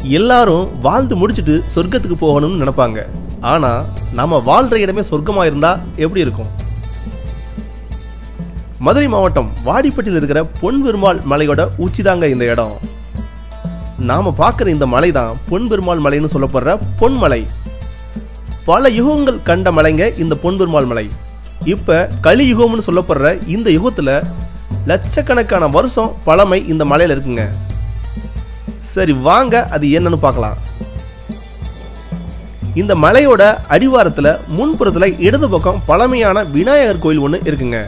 எல்லாரும் வாழ்ந்து முடிச்சிட்டு சொர்க்கத்துக்கு போகணும்னு நினைப்பாங்க ஆனா நாம வாழ்ற இடமே சொர்க்கமா இருந்தா எப்படி இருக்கும் மதுரை மாவட்டம் வாடிப்பட்டியில் இருக்கிற பொன் பெருமாள் மலையோட உச்சிதாங்க இந்த இடம் நாம பார்க்குற இந்த மலை தான் பொன் பெருமாள் மலைன்னு சொல்லப்படுற பொன்மலை பல யுகங்கள் கண்ட மலைங்க இந்த பொன் பெருமாள் மலை இப்ப கலியுகம்னு சொல்லப்படுற இந்த யுகத்துல லட்சக்கணக்கான வருஷம் பழமை இந்த மலையில இருக்குங்க சரி வாங்க அது என்னன்னு பார்க்கலாம் இந்த மலையோட அடிவாரத்துல முன்புறத்துல இடது பக்கம் பழமையான விநாயகர் கோயில் ஒன்று இருக்குங்க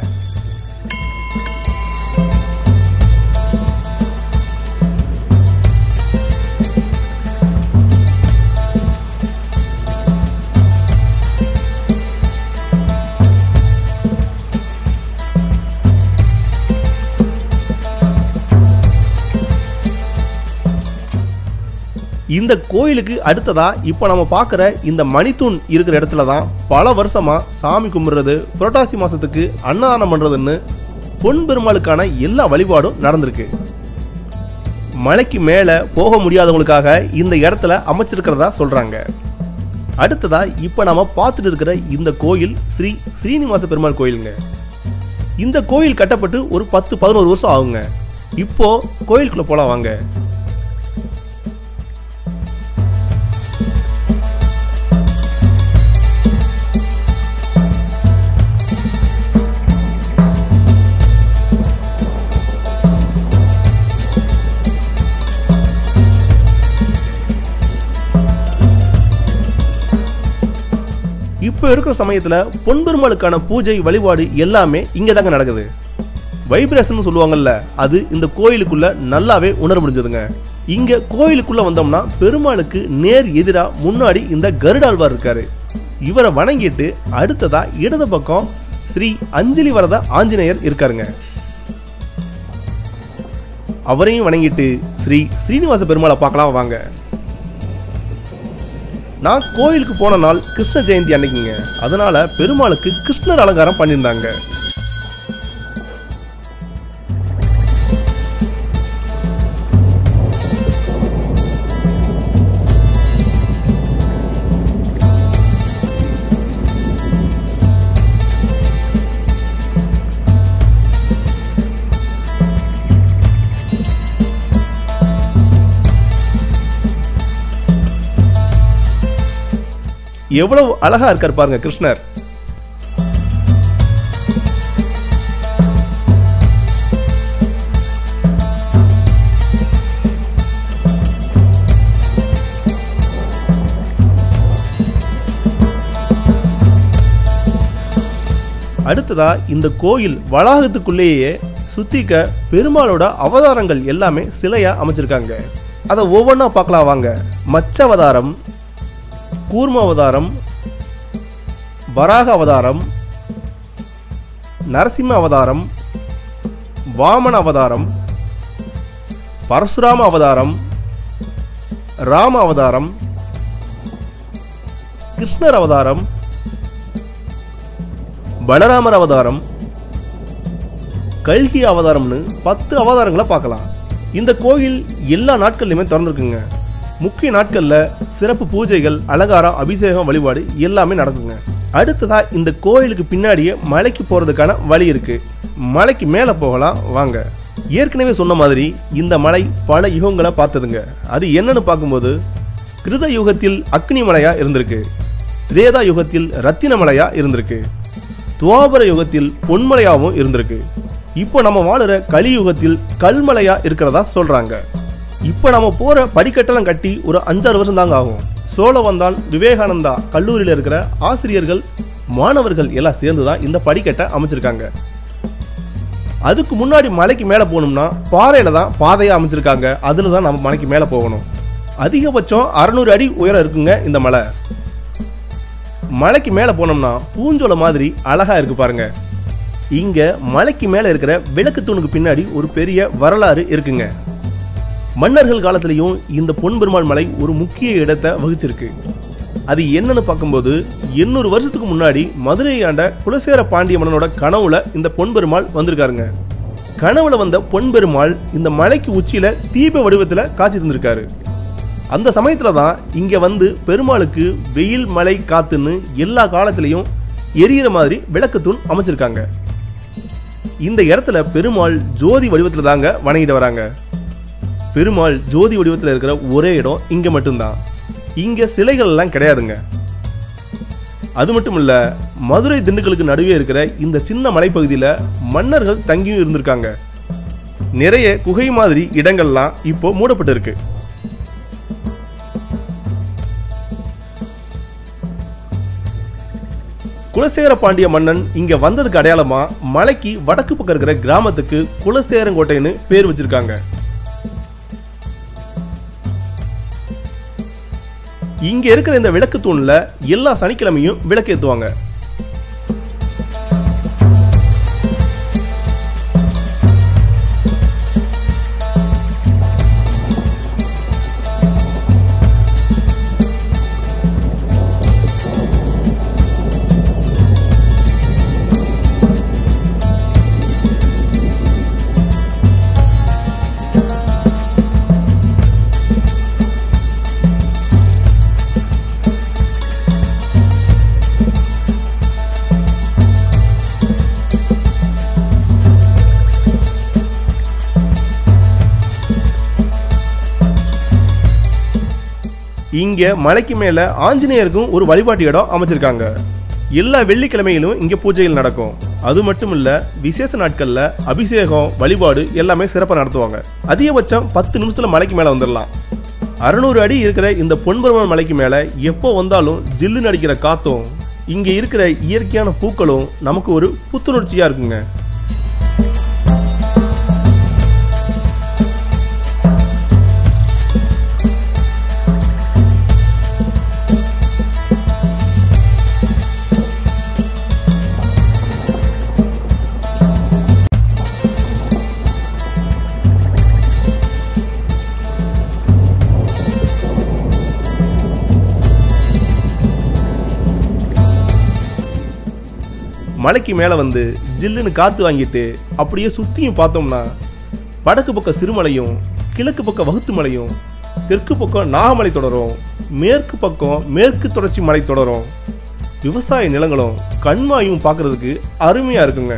இந்த கோயிலுக்கு அடுத்ததா இப்போ நம்ம பார்க்குற இந்த மணித்தூண் இருக்கிற இடத்துல தான் பல வருஷமா சாமி கும்பிடுறது புரட்டாசி மாசத்துக்கு அன்னதானம் பண்றதுன்னு பொன் பெருமாளுக்கான எல்லா வழிபாடும் நடந்திருக்கு மலைக்கு மேலே போக முடியாதவங்களுக்காக இந்த இடத்துல அமைச்சிருக்கிறதா சொல்றாங்க அடுத்ததா இப்போ நாம பார்த்துட்டு இருக்கிற இந்த கோயில் ஸ்ரீ ஸ்ரீனிவாச பெருமாள் கோயிலுங்க இந்த கோயில் கட்டப்பட்டு ஒரு பத்து பதினோரு வருஷம் ஆகுங்க இப்போ கோயிலுக்குள்ள போலாம் வாங்க இப்போ இருக்கிற சமயத்துல பொன்பெருமாளுக்கான பூஜை வழிபாடு எல்லாமே இங்க தாங்க நடக்குது வைப்ரேஷன் சொல்லுவாங்கல்ல அது இந்த கோயிலுக்குள்ள நல்லாவே உணர முடிஞ்சதுங்க இங்க கோயிலுக்குள்ள வந்தோம்னா பெருமாளுக்கு நேர் எதிரா முன்னாடி இந்த கருடாழ்வார் இருக்காரு இவரை வணங்கிட்டு அடுத்ததா இடது பக்கம் ஸ்ரீ அஞ்சலி வரத ஆஞ்சநேயர் இருக்காருங்க அவரையும் வணங்கிட்டு ஸ்ரீ ஸ்ரீனிவாச பெருமாளை பார்க்கலாம் வாங்க நான் கோயிலுக்கு போன நாள் கிருஷ்ண ஜெயந்தி அன்னைக்குங்க அதனால பெருமாளுக்கு கிருஷ்ணர் அலங்காரம் பண்ணியிருந்தாங்க எவ்வளவு அழகா இருக்கார் பாருங்க கிருஷ்ணர் அடுத்ததா இந்த கோயில் வளாகத்துக்குள்ளேயே சுத்திக்க பெருமாளோட அவதாரங்கள் எல்லாமே சிலையா அமைச்சிருக்காங்க அதை ஒவ்வொன்றா பார்க்கலாம் வாங்க மச்ச அவதாரம் கூர்ம அவதாரம் வராக அவதாரம் நரசிம்ம அவதாரம் வாமன அவதாரம் பரசுராம அவதாரம் ராம அவதாரம் கிருஷ்ணர் அவதாரம் பலராமர் அவதாரம் கல்கி அவதாரம்னு பத்து அவதாரங்களை பார்க்கலாம் இந்த கோயில் எல்லா நாட்கள்லையுமே திறந்துருக்குங்க முக்கிய நாட்கள்ல சிறப்பு பூஜைகள் அலங்காரம் அபிஷேகம் வழிபாடு எல்லாமே நடக்குங்க அடுத்ததா இந்த கோயிலுக்கு பின்னாடியே மலைக்கு போறதுக்கான வழி இருக்கு மலைக்கு மேலே போகலாம் வாங்க ஏற்கனவே சொன்ன மாதிரி இந்த மலை பல யுகங்களை பார்த்ததுங்க அது என்னன்னு பார்க்கும்போது கிருத யுகத்தில் அக்னி மலையா இருந்திருக்கு திரேதா யுகத்தில் ரத்தின மலையா இருந்திருக்கு துவாபர யுகத்தில் பொன்மலையாவும் இருந்திருக்கு இப்போ நம்ம வாழுற கலியுகத்தில் கல்மலையா இருக்கிறதா சொல்றாங்க இப்போ நம்ம போற படிக்கட்டெல்லாம் கட்டி ஒரு அஞ்சாறு வருஷம் தாங்க ஆகும் சோழவந்தான் விவேகானந்தா கல்லூரியில் இருக்கிற ஆசிரியர்கள் மாணவர்கள் எல்லாம் சேர்ந்து தான் இந்த படிக்கட்டை அமைச்சிருக்காங்க அதுக்கு முன்னாடி மலைக்கு மேலே போகணும்னா பாறையில தான் பாதையாக அமைச்சிருக்காங்க அதில் தான் நம்ம மலைக்கு மேலே போகணும் அதிகபட்சம் அறநூறு அடி உயரம் இருக்குங்க இந்த மலை மலைக்கு மேலே போனோம்னா பூஞ்சோலை மாதிரி அழகா இருக்கு பாருங்க இங்க மலைக்கு மேலே இருக்கிற விளக்கு தூணுக்கு பின்னாடி ஒரு பெரிய வரலாறு இருக்குங்க மன்னர்கள் காலத்திலையும் இந்த பொன்பெருமாள் மலை ஒரு முக்கிய இடத்தை வகிச்சிருக்கு அது என்னன்னு பார்க்கும்போது எண்ணூறு வருஷத்துக்கு முன்னாடி மதுரை ஆண்ட குலசேர பாண்டிய மன்னனோட கனவுல இந்த பொன்பெருமாள் வந்திருக்காருங்க கனவுல வந்த பொன்பெருமாள் இந்த மலைக்கு உச்சியில தீப வடிவத்துல காட்சி தந்திருக்காரு அந்த சமயத்துல தான் இங்க வந்து பெருமாளுக்கு வெயில் மழை காத்துன்னு எல்லா காலத்திலையும் எரியிற மாதிரி விளக்கு தூண் அமைச்சிருக்காங்க இந்த இடத்துல பெருமாள் ஜோதி வடிவத்துல தாங்க வணங்கிட்டு வராங்க பெருமாள் ஜோதி வடிவத்தில் இருக்கிற ஒரே இடம் இங்க மட்டும்தான் இங்க சிலைகள் எல்லாம் கிடையாதுங்க அது மட்டும் இல்ல மதுரை திண்டுக்கலுக்கு நடுவே இருக்கிற இந்த சின்ன மலைப்பகுதியில மன்னர்கள் தங்கியும் இருந்திருக்காங்க நிறைய குகை மாதிரி இடங்கள்லாம் இப்போ மூடப்பட்டு இருக்கு குலசேகர பாண்டிய மன்னன் இங்க வந்ததுக்கு அடையாளமா மலைக்கு வடக்கு பக்கம் இருக்கிற கிராமத்துக்கு குலசேகரங்கோட்டைன்னு பேர் வச்சிருக்காங்க இங்க இருக்கிற இந்த விளக்கு தூண்ல எல்லா சனிக்கிழமையும் விளக்கு ஏத்துவாங்க இங்க மலைக்கு மேல ஆஞ்சநேயருக்கும் ஒரு வழிபாட்டு இடம் அமைச்சிருக்காங்க எல்லா வெள்ளிக்கிழமையிலும் இங்க பூஜைகள் நடக்கும் அது மட்டும் இல்ல விசேஷ நாட்கள்ல அபிஷேகம் வழிபாடு எல்லாமே சிறப்பாக நடத்துவாங்க அதிகபட்சம் பத்து நிமிஷத்துல மலைக்கு மேல வந்துடலாம் அறுநூறு அடி இருக்கிற இந்த பொன்பருமன் மலைக்கு மேல எப்போ வந்தாலும் ஜில்லுன்னு அடிக்கிற காத்தும் இங்க இருக்கிற இயற்கையான பூக்களும் நமக்கு ஒரு புத்துணர்ச்சியா இருக்குங்க மலைக்கு மேலே வந்து ஜில்லுன்னு காற்று வாங்கிட்டு அப்படியே சுற்றியும் பார்த்தோம்னா வடக்கு பக்கம் சிறுமலையும் கிழக்கு பக்கம் வகுத்து மலையும் தெற்கு பக்கம் நாகமலை தொடரும் மேற்கு பக்கம் மேற்கு தொடர்ச்சி மலை தொடரும் விவசாய நிலங்களும் கண்மாயும் பார்க்கறதுக்கு அருமையாக இருக்குங்க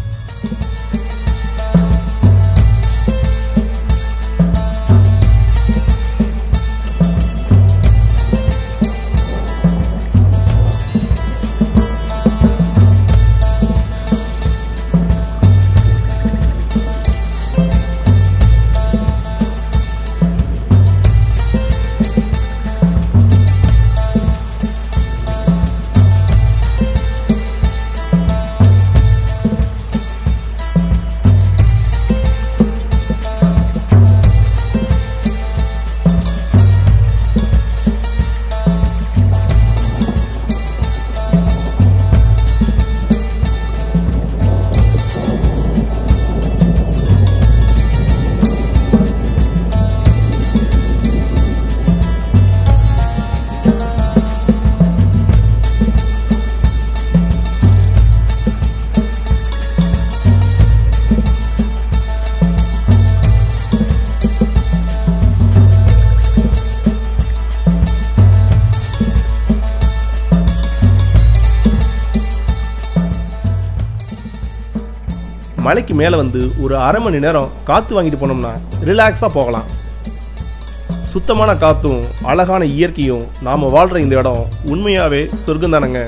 மலைக்கு மேலே வந்து ஒரு அரை மணி நேரம் காற்று வாங்கிட்டு போனோம்னா ரிலாக்ஸாக போகலாம் சுத்தமான காற்றும் அழகான இயற்கையும் நாம் வாழ்கிற இந்த இடம் உண்மையாகவே சொர்க்கம் தானங்க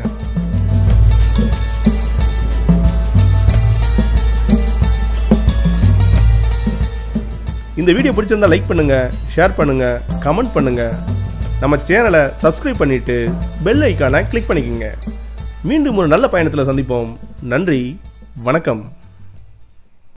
இந்த வீடியோ பிடிச்சிருந்தா லைக் பண்ணுங்க ஷேர் பண்ணுங்க கமெண்ட் பண்ணுங்க நம்ம சேனலை சப்ஸ்கிரைப் பண்ணிட்டு பெல் ஐக்கானை கிளிக் பண்ணிக்கோங்க மீண்டும் ஒரு நல்ல பயணத்தில் சந்திப்போம் நன்றி வணக்கம்